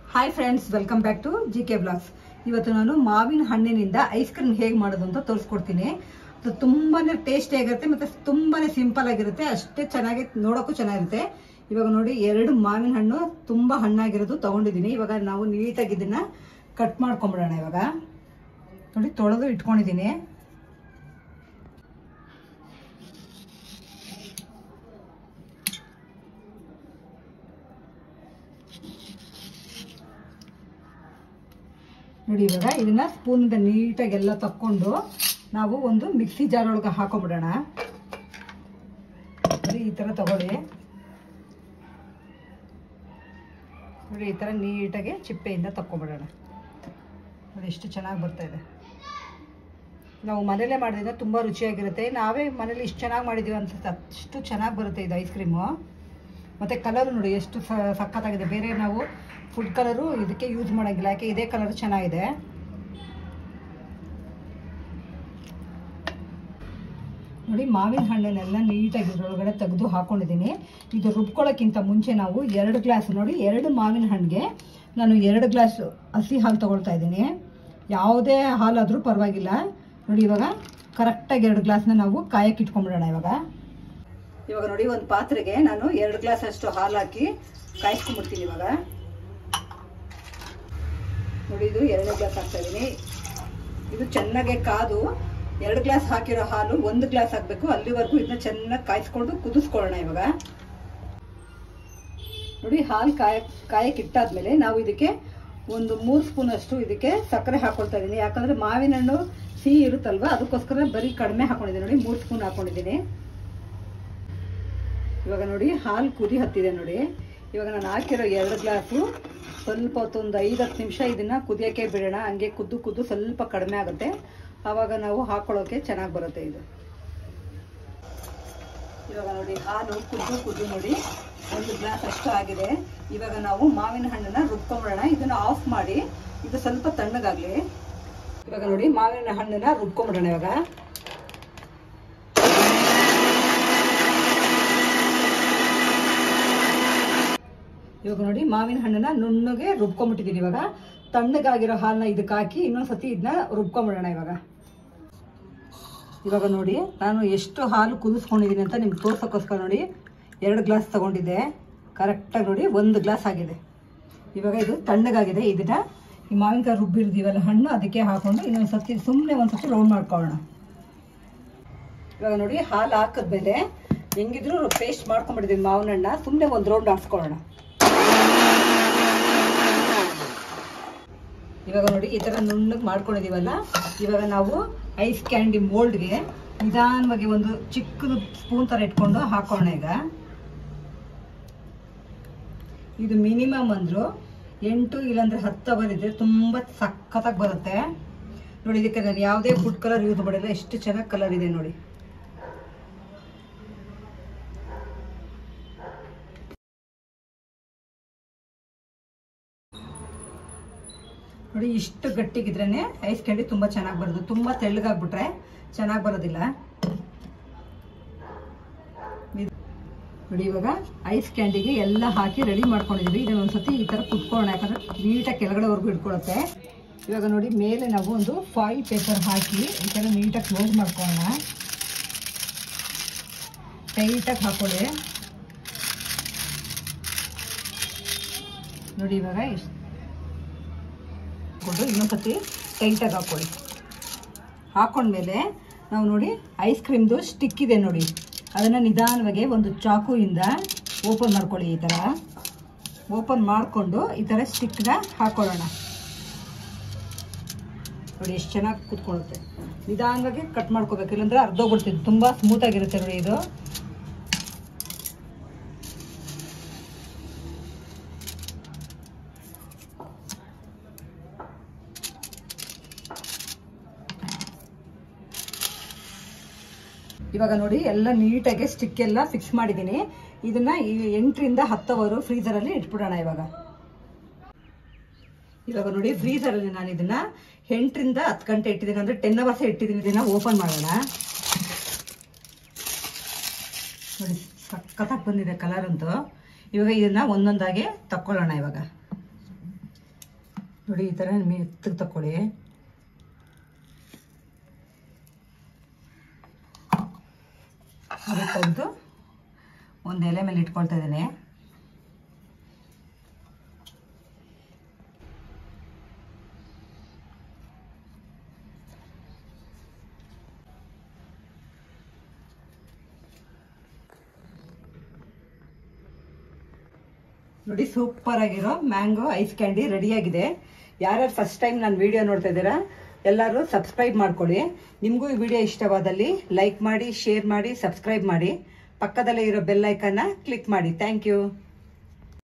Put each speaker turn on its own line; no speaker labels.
hi friends welcome back to G K blogs ಇವತ್ತು ನಾನು ಮಾವಿನ ಹಣ್ಣಿನಿಂದ ಐಸ್ ಕ್ರೀಮ್ ಹೇಗೆ ಮಾಡೋದು ಅಂತ ತೋರಿಸ್ಕೊಡ್ತೀನಿ ಅದು ತುಂಬಾನೇ ಟೇಸ್ಟ್ ಆಗಿರುತ್ತೆ ಮತ್ತೆ ತುಂಬಾನೇ ಸಿಂಪಲ್ ಆಗಿರುತ್ತೆ ಅಷ್ಟೇ ಚೆನ್ನಾಗಿ ನೋಡೋಕ್ಕೂ ಚೆನ್ನಾಗಿರುತ್ತೆ ಇವಾಗ ನೋಡಿ ಎರಡು ಮಾವಿನ ಹಣ್ಣು ತುಂಬಾ ಹಣ್ಣಾಗಿರೋದು ತಗೊಂಡಿದ್ದೀನಿ ಇವಾಗ ನಾವು ನೀಟಾಗಿ ಇದನ್ನ ಕಟ್ ಮಾಡ್ಕೊಂಬಿಡೋಣ ಇವಾಗ ನೋಡಿ ತೊಳೆದು ಇಟ್ಕೊಂಡಿದ್ದೀನಿ ನೋಡಿ ಇವಾಗ ಇದನ್ನ ಸ್ಪೂನಿಂದ ನೀಟಾಗಿ ಎಲ್ಲ ತಕ್ಕೊಂಡು ನಾವು ಒಂದು ಮಿಕ್ಸಿ ಜಾರ್ ಒಳಗೆ ಹಾಕೊಂಡ್ಬಿಡೋಣ ನೋಡಿ ಈ ಥರ ತಗೊಳ್ಳಿ ನೋಡಿ ಈ ಥರ ನೀಟಾಗಿ ಚಿಪ್ಪೆಯಿಂದ ತಕ್ಕೊಂಬಿಡೋಣ ನೋಡಿ ಎಷ್ಟು ಚೆನ್ನಾಗಿ ಬರ್ತಾ ಇದೆ ನಾವು ಮನೇಲೇ ಮಾಡಿದ್ರೆ ತುಂಬ ರುಚಿಯಾಗಿರುತ್ತೆ ನಾವೇ ಮನೇಲಿ ಇಷ್ಟು ಚೆನ್ನಾಗಿ ಮಾಡಿದ್ದೀವಿ ಅನ್ಸುತ್ತೆ ಅಷ್ಟು ಚೆನ್ನಾಗಿ ಬರುತ್ತೆ ಇದು ಐಸ್ ಕ್ರೀಮು ಮತ್ತು ಕಲರು ನೋಡಿ ಎಷ್ಟು ಸ- ಸಖತ್ತಾಗಿದೆ ಬೇರೆ ನಾವು ಫುಡ್ ಕಲರು ಇದಕ್ಕೆ ಯೂಸ್ ಮಾಡೋಂಗಿಲ್ಲ ಯಾಕೆ ಇದೇ ಕಲರ್ ಚೆನ್ನಾಗಿದೆ ನೋಡಿ ಮಾವಿನ ಹಣ್ಣನ್ನೆಲ್ಲ ನೀಟಾಗಿ ಇದ್ರೊಳಗಡೆ ತೆಗೆದು ಹಾಕೊಂಡಿದ್ದೀನಿ ಇದು ರುಬ್ಕೊಳ್ಳೋಕ್ಕಿಂತ ಮುಂಚೆ ನಾವು ಎರಡು ಗ್ಲಾಸ್ ನೋಡಿ ಎರಡು ಮಾವಿನ ಹಣ್ಣಿಗೆ ನಾನು ಎರಡು ಗ್ಲಾಸ್ ಹಸಿ ಹಾಲು ತಗೊಳ್ತಾ ಇದ್ದೀನಿ ಯಾವುದೇ ಹಾಲಾದರೂ ಪರವಾಗಿಲ್ಲ ನೋಡಿ ಇವಾಗ ಕರೆಕ್ಟಾಗಿ ಎರಡು ಗ್ಲಾಸ್ನ ನಾವು ಕಾಯಕ್ಕೆ ಇಟ್ಕೊಂಡ್ಬಿಡೋಣ ಇವಾಗ ಇವಾಗ ನೋಡಿ ಒಂದು ಪಾತ್ರೆಗೆ ನಾನು ಎರಡು ಗ್ಲಾಸ್ ಅಷ್ಟು ಹಾಲು ಹಾಕಿ ಕಾಯಿಸ್ಕೊಂಡ್ಬಿಡ್ತೀನಿ ಇವಾಗ ನೋಡಿ ಇದು ಎರಡನೇ ಗ್ಲಾಸ್ ಹಾಕ್ತಾ ಇದ್ದೀನಿ ಇದು ಚೆನ್ನಾಗೆ ಕಾದು ಎರಡು ಗ್ಲಾಸ್ ಹಾಕಿರೋ ಹಾಲು ಒಂದು ಗ್ಲಾಸ್ ಹಾಕಬೇಕು ಅಲ್ಲಿವರೆಗೂ ಇದನ್ನ ಚೆನ್ನಾಗಿ ಕಾಯಿಸ್ಕೊಂಡು ಕುದಿಸ್ಕೊಳ್ಳೋಣ ಇವಾಗ ನೋಡಿ ಹಾಲು ಕಾಯ ಕಾಯಕ್ಕೆ ಇಟ್ಟಾದ್ಮೇಲೆ ನಾವು ಇದಕ್ಕೆ ಒಂದು ಮೂರು ಸ್ಪೂನ್ ಅಷ್ಟು ಇದಕ್ಕೆ ಸಕ್ಕರೆ ಹಾಕೊಳ್ತಾ ಇದ್ದೀನಿ ಯಾಕಂದ್ರೆ ಮಾವಿನ ಹಣ್ಣು ಸಿಹಿ ಇರುತ್ತಲ್ವಾ ಅದಕ್ಕೋಸ್ಕರ ಬರೀ ಕಡಿಮೆ ಹಾಕೊಂಡಿದ್ದೀನಿ ನೋಡಿ ಮೂರು ಸ್ಪೂನ್ ಹಾಕೊಂಡಿದ್ದೀನಿ ಇವಾಗ ನೋಡಿ ಹಾಲು ಕುದಿ ಹತ್ತಿದೆ ನೋಡಿ ಇವಾಗ ನಾನು ಹಾಕಿರೋ ಎರಡು ಗ್ಲಾಸು ಸ್ವಲ್ಪ ಹೊತ್ತೊಂದು ಐದು ಹತ್ತು ನಿಮಿಷ ಇದನ್ನ ಕುದಿಯೋಕ್ಕೆ ಬಿಡೋಣ ಹಂಗೆ ಕುದ್ದು ಕುದ್ದು ಸ್ವಲ್ಪ ಕಡಿಮೆ ಆಗುತ್ತೆ ಆವಾಗ ನಾವು ಹಾಕೊಳ್ಳೋಕೆ ಚೆನ್ನಾಗಿ ಬರುತ್ತೆ ಇದು ಇವಾಗ ನೋಡಿ ಹಾಲು ಕುದ್ದು ಕುದ್ದು ನೋಡಿ ಒಂದು ಗ್ಲಾಸ್ ಅಷ್ಟು ಆಗಿದೆ ಇವಾಗ ನಾವು ಮಾವಿನ ಹಣ್ಣನ್ನ ರುಬ್ಕೊಂಬಿಡೋಣ ಇದನ್ನ ಆಫ್ ಮಾಡಿ ಇದು ಸ್ವಲ್ಪ ತಣ್ಣಗಾಗ್ಲಿ ಇವಾಗ ನೋಡಿ ಮಾವಿನ ಹಣ್ಣನ್ನ ರುಬ್ಕೊಂಬಿಡೋಣ ಇವಾಗ ಇವಾಗ ನೋಡಿ ಮಾವಿನ ಹಣ್ಣನ್ನ ನುಣ್ಣಗೆ ರುಬ್ಕೊಂಡ್ಬಿಟ್ಟಿದ್ದೀನಿ ಇವಾಗ ತಣ್ಣಗಾಗಿರೋ ಹಾಲನ್ನ ಇದಕ್ಕೆ ಹಾಕಿ ಇನ್ನೊಂದ್ಸತಿ ಇದನ್ನ ರುಬ್ಕೊಂಬಿಡೋಣ ಇವಾಗ ಇವಾಗ ನೋಡಿ ನಾನು ಎಷ್ಟು ಹಾಲು ಕುದಿಸ್ಕೊಂಡಿದ್ದೀನಿ ಅಂತ ನಿಮ್ಗೆ ತೋರ್ಸೋಕ್ಕೋಸ್ಕರ ನೋಡಿ ಎರಡು ಗ್ಲಾಸ್ ತಗೊಂಡಿದ್ದೆ ಕರೆಕ್ಟಾಗಿ ನೋಡಿ ಒಂದು ಗ್ಲಾಸ್ ಆಗಿದೆ ಇವಾಗ ಇದು ತಣ್ಣಗಾಗಿದೆ ಇದನ್ನ ಈ ಮಾವಿನಕಾಯಿ ರುಬ್ಬಿರ್ದೀವಲ್ಲ ಹಣ್ಣು ಅದಕ್ಕೆ ಹಾಕೊಂಡು ಇನ್ನೊಂದು ಸತಿ ಸುಮ್ಮನೆ ಒಂದು ಸತಿ ರೌಂಡ್ ಮಾಡ್ಕೊಳ್ಳೋಣ ಇವಾಗ ನೋಡಿ ಹಾಲು ಹಾಕಿದ್ಮೇಲೆ ಹೆಂಗಿದ್ರು ಪೇಸ್ಟ್ ಮಾಡ್ಕೊಂಡ್ಬಿಟ್ಟಿದ್ದೀವಿ ಮಾವಿನ ಹಣ್ಣ ಸುಮ್ಮನೆ ಒಂದು ರೌಂಡ್ ಹಾಕ್ಸ್ಕೊಳ್ಳೋಣ ಇವಾಗ ನೋಡಿ ಈ ಥರ ನುಣ್ಣಗೆ ಮಾಡ್ಕೊಂಡಿದೀವಲ್ಲ ಇವಾಗ ನಾವು ಐಸ್ ಕ್ಯಾಂಡಿ ಮೋಲ್ಡ್ಗೆ ನಿಧಾನವಾಗಿ ಒಂದು ಚಿಕ್ಕದು ಸ್ಪೂನ್ ಥರ ಇಟ್ಕೊಂಡು ಹಾಕೋಣ ಈಗ ಇದು ಮಿನಿಮಮ್ ಅಂದ್ರು ಎಂಟು ಇಲ್ಲಾಂದ್ರೆ ಹತ್ತು ಅವರ್ ಇದ್ರೆ ತುಂಬ ಸಖತ್ತಾಗಿ ಬರುತ್ತೆ ನೋಡಿ ಇದಕ್ಕೆ ನಾನು ಯಾವುದೇ ಫುಡ್ ಕಲರ್ ಯೂಸ್ ಮಾಡಿಲ್ಲ ಎಷ್ಟು ಚೆನ್ನಾಗಿ ಕಲರ್ ಇದೆ ನೋಡಿ ನೋಡಿ ಇಷ್ಟು ಗಟ್ಟಿಗಿದ್ರೇನೆ ಐಸ್ ಕ್ಯಾಂಡಿ ತುಂಬ ಚೆನ್ನಾಗಿ ಬರೋದು ತುಂಬ ತೆಳ್ಳಗಾಗ್ಬಿಟ್ರೆ ಚೆನ್ನಾಗಿ ಬರೋದಿಲ್ಲ ಇದು- ನೋಡಿ ಇವಾಗ ಐಸ್ ಕ್ಯಾಂಡಿಗೆ ಎಲ್ಲ ಹಾಕಿ ರೆಡಿ ಮಾಡ್ಕೊಂಡಿದೀವಿ ಇದನ್ನ ಒಂದ್ಸತಿ ಈ ಥರ ಕುಟ್ಕೊಳ್ಳೋಣ ಯಾಕಂದ್ರೆ ನೀಟಾಗಿ ಕೆಳಗಡೆವರೆಗೂ ಇಟ್ಕೊಳುತ್ತೆ ಇವಾಗ ನೋಡಿ ಮೇಲೆ ನಾವು ಒಂದು ಫಾಯಿಲ್ ಪೇಪರ್ ಹಾಕಿ ಈ ಥರ ನೀಟಾಗಿ ಕ್ಲೋಸ್ ಮಾಡ್ಕೊಳ್ಳೋಣ ಟೈಟಾಗಿ ಹಾಕೊಳ್ಳಿ ನೋಡಿ ಇವಾಗ ಇಷ್ಟು ಹಾಕೊಂಡು ಇನ್ನೊಂದ್ಸತಿ ಟೈಟಾಗಿ ಹಾಕೊಳ್ಳಿ ಹಾಕೊಂಡ್ಮೇಲೆ ನಾವು ನೋಡಿ ಐಸ್ ಕ್ರೀಮ್ದು ಸ್ಟಿಕ್ ಇದೆ ನೋಡಿ ಅದನ್ನು ನಿಧಾನವಾಗಿ ಒಂದು ಚಾಕುಯಿಂದ ಓಪನ್ ಮಾಡ್ಕೊಳ್ಳಿ ಈ ಥರ ಓಪನ್ ಮಾಡಿಕೊಂಡು ಈ ಥರ ಸ್ಟಿಕ್ನ ಹಾಕೊಳ್ಳೋಣ ನೋಡಿ ಎಷ್ಟು ಚೆನ್ನಾಗಿ ಕೂತ್ಕೊಳ್ಳುತ್ತೆ ನಿಧಾನವಾಗಿ ಕಟ್ ಮಾಡ್ಕೋಬೇಕು ಇಲ್ಲಾಂದ್ರೆ ಅರ್ಧೋಗ್ಬಿಡ್ತಿದ್ದು ತುಂಬ ಸ್ಮೂತಾಗಿರುತ್ತೆ ನೋಡಿ ಇದು ಇವಾಗ ನೋಡಿ ಎಲ್ಲ ನೀಟಾಗಿ ಸ್ಟಿಕ್ ಎಲ್ಲ ಫಿಕ್ಸ್ ಮಾಡಿದ್ದೀನಿ ಇದನ್ನ ಈ ಎಂಟರಿಂದ ಹತ್ತು ಅವರು ಫ್ರೀಸರಲ್ಲಿ ಇಟ್ಬಿಡೋಣ ಇವಾಗ ಇವಾಗ ನೋಡಿ ಫ್ರೀಸರಲ್ಲಿ ನಾನು ಇದನ್ನ ಎಂಟರಿಂದ ಹತ್ತು ಗಂಟೆ ಇಟ್ಟಿದ್ದೀನಿ ಅಂದ್ರೆ ಟೆನ್ ಅವರ್ಸ್ ಇಟ್ಟಿದ್ದೀನಿ ಇದನ್ನ ಓಪನ್ ಮಾಡೋಣ ನೋಡಿ ಸಖತ್ತಾಗಿ ಬಂದಿದೆ ಕಲರ್ ಅಂತೂ ಇವಾಗ ಇದನ್ನ ಒಂದೊಂದಾಗಿ ತಕ್ಕೊಳ್ಳೋಣ ಇವಾಗ ನೋಡಿ ಈ ಥರ ಮೆತ್ತಗೆ ತಕ್ಕೊಳ್ಳಿ ಅದು ತೆಗೆದು ಒಂದು ಎಲೆ ಮೇಲೆ ಇಟ್ಕೊಳ್ತಾ ಇದ್ದೀನಿ ನೋಡಿ ಸೂಪರ್ ಆಗಿರೋ ಮ್ಯಾಂಗೋ ಐಸ್ ಕ್ಯಾಂಡಿ ರೆಡಿಯಾಗಿದೆ ಯಾರ್ಯಾರು ಫಸ್ಟ್ ಟೈಮ್ ನಾನು ವಿಡಿಯೋ ನೋಡ್ತಾ ಇದ್ದೀರಾ ಎಲ್ಲರೂ ಸಬ್ಸ್ಕ್ರೈಬ್ ಮಾಡ್ಕೊಳ್ಳಿ ನಿಮಗೂ ಈ ವಿಡಿಯೋ ಇಷ್ಟವಾದಲ್ಲಿ ಲೈಕ್ ಮಾಡಿ ಶೇರ್ ಮಾಡಿ ಸಬ್ಸ್ಕ್ರೈಬ್ ಮಾಡಿ ಪಕ್ಕದಲ್ಲೇ ಇರೋ ಬೆಲ್ ಐಕನ್ನ ಕ್ಲಿಕ್ ಮಾಡಿ ಥ್ಯಾಂಕ್ ಯು